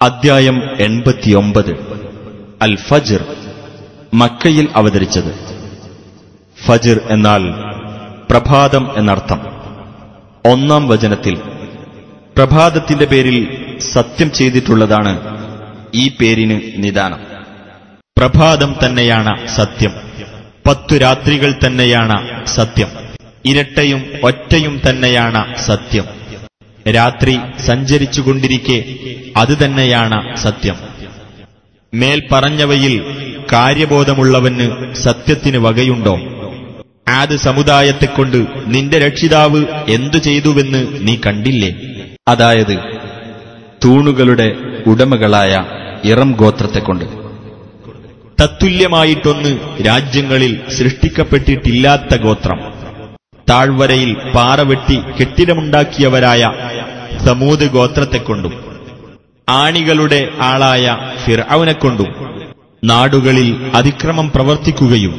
അദ്ധ്യായം എൺപത്തിയൊമ്പത് അൽ ഫജ്ർ മക്കയിൽ അവതരിച്ചത് ഫജ്ർ എന്നാൽ പ്രഭാതം എന്നർത്ഥം ഒന്നാം വചനത്തിൽ പ്രഭാതത്തിന്റെ പേരിൽ സത്യം ചെയ്തിട്ടുള്ളതാണ് ഈ പേരിന് നിദാനം പ്രഭാതം തന്നെയാണ് സത്യം പത്തു രാത്രികൾ തന്നെയാണ് സത്യം ഇരട്ടയും ഒറ്റയും തന്നെയാണ് സത്യം രാത്രി സഞ്ചരിച്ചുകൊണ്ടിരിക്കെ അത് തന്നെയാണ് സത്യം മേൽ പറഞ്ഞവയിൽ കാര്യബോധമുള്ളവന് സത്യത്തിന് വകയുണ്ടോ ആദ് സമുദായത്തെക്കൊണ്ട് നിന്റെ രക്ഷിതാവ് എന്തു ചെയ്തുവെന്ന് നീ കണ്ടില്ലേ അതായത് തൂണുകളുടെ ഉടമകളായ ഇറം ഗോത്രത്തെക്കൊണ്ട് തത്തുല്യമായിട്ടൊന്ന് രാജ്യങ്ങളിൽ സൃഷ്ടിക്കപ്പെട്ടിട്ടില്ലാത്ത ഗോത്രം താഴ്വരയിൽ പാറവെട്ടി കെട്ടിടമുണ്ടാക്കിയവരായ സമൂത് ഗോത്രത്തെക്കൊണ്ടും ആണികളുടെ ആളായ ഫിർഔനെക്കൊണ്ടും നാടുകളിൽ അതിക്രമം പ്രവർത്തിക്കുകയും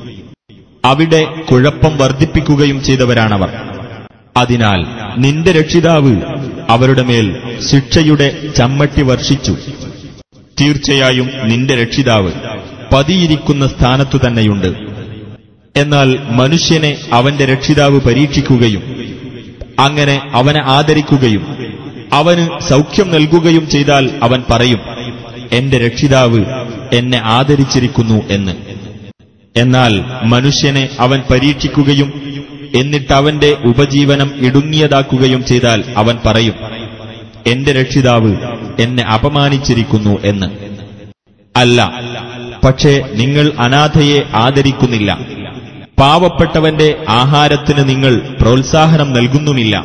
അവിടെ കുഴപ്പം വർദ്ധിപ്പിക്കുകയും ചെയ്തവരാണവർ അതിനാൽ നിന്റെ രക്ഷിതാവ് അവരുടെ മേൽ ശിക്ഷയുടെ ചമ്മട്ടി വർഷിച്ചു തീർച്ചയായും നിന്റെ രക്ഷിതാവ് പതിയിരിക്കുന്ന സ്ഥാനത്തു തന്നെയുണ്ട് എന്നാൽ മനുഷ്യനെ അവന്റെ രക്ഷിതാവ് പരീക്ഷിക്കുകയും അങ്ങനെ അവനെ ആദരിക്കുകയും അവന് സൗഖ്യം നൽകുകയും ചെയ്താൽ അവൻ പറയും എന്റെ രക്ഷിതാവ് എന്നെ ആദരിച്ചിരിക്കുന്നു എന്ന് എന്നാൽ മനുഷ്യനെ അവൻ പരീക്ഷിക്കുകയും എന്നിട്ട് അവന്റെ ഉപജീവനം ഇടുങ്ങിയതാക്കുകയും ചെയ്താൽ അവൻ പറയും എന്റെ രക്ഷിതാവ് എന്നെ അപമാനിച്ചിരിക്കുന്നു എന്ന് അല്ല പക്ഷേ നിങ്ങൾ അനാഥയെ ആദരിക്കുന്നില്ല പാവപ്പെട്ടവന്റെ ആഹാരത്തിന് നിങ്ങൾ പ്രോത്സാഹനം നൽകുന്നുമില്ല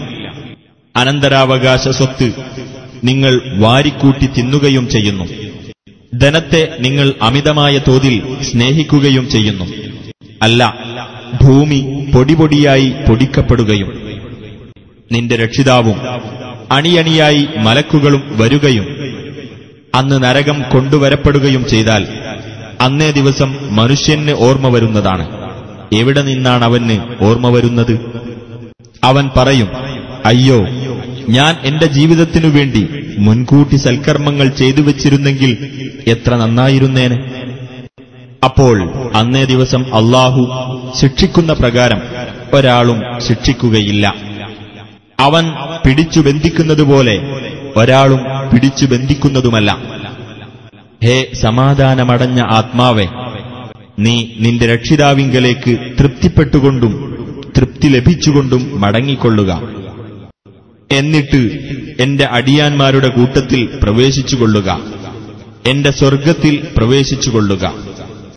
അനന്തരാവകാശ സ്വത്ത് നിങ്ങൾ വാരിക്കൂട്ടി തിന്നുകയും ചെയ്യുന്നു ധനത്തെ നിങ്ങൾ അമിതമായ തോതിൽ സ്നേഹിക്കുകയും ചെയ്യുന്നു അല്ല ഭൂമി പൊടിപൊടിയായി പൊടിക്കപ്പെടുകയും നിന്റെ രക്ഷിതാവും അണിയണിയായി മലക്കുകളും വരുകയും അന്ന് നരകം കൊണ്ടുവരപ്പെടുകയും ചെയ്താൽ അന്നേ ദിവസം മനുഷ്യന് ഓർമ്മ വരുന്നതാണ് എവിടെ നിന്നാണ് അവന് ഓർമ്മ വരുന്നത് അവൻ പറയും അയ്യോ ഞാൻ എന്റെ ജീവിതത്തിനു വേണ്ടി മുൻകൂട്ടി സൽക്കർമ്മങ്ങൾ ചെയ്തു വച്ചിരുന്നെങ്കിൽ എത്ര നന്നായിരുന്നേനെ അപ്പോൾ അന്നേ ദിവസം അള്ളാഹു ശിക്ഷിക്കുന്ന പ്രകാരം ഒരാളും ശിക്ഷിക്കുകയില്ല അവൻ പിടിച്ചു ബന്ധിക്കുന്നതുപോലെ ഒരാളും പിടിച്ചു ബന്ധിക്കുന്നതുമല്ല ഹേ സമാധാനമടഞ്ഞ ആത്മാവെ നീ നിന്റെ രക്ഷിതാവിങ്കലേക്ക് തൃപ്തിപ്പെട്ടുകൊണ്ടും തൃപ്തി ലഭിച്ചുകൊണ്ടും മടങ്ങിക്കൊള്ളുക എന്നിട്ട് എന്റെ അടിയാന്മാരുടെ കൂട്ടത്തിൽ പ്രവേശിച്ചുകൊള്ളുക എന്റെ സ്വർഗത്തിൽ പ്രവേശിച്ചുകൊള്ളുക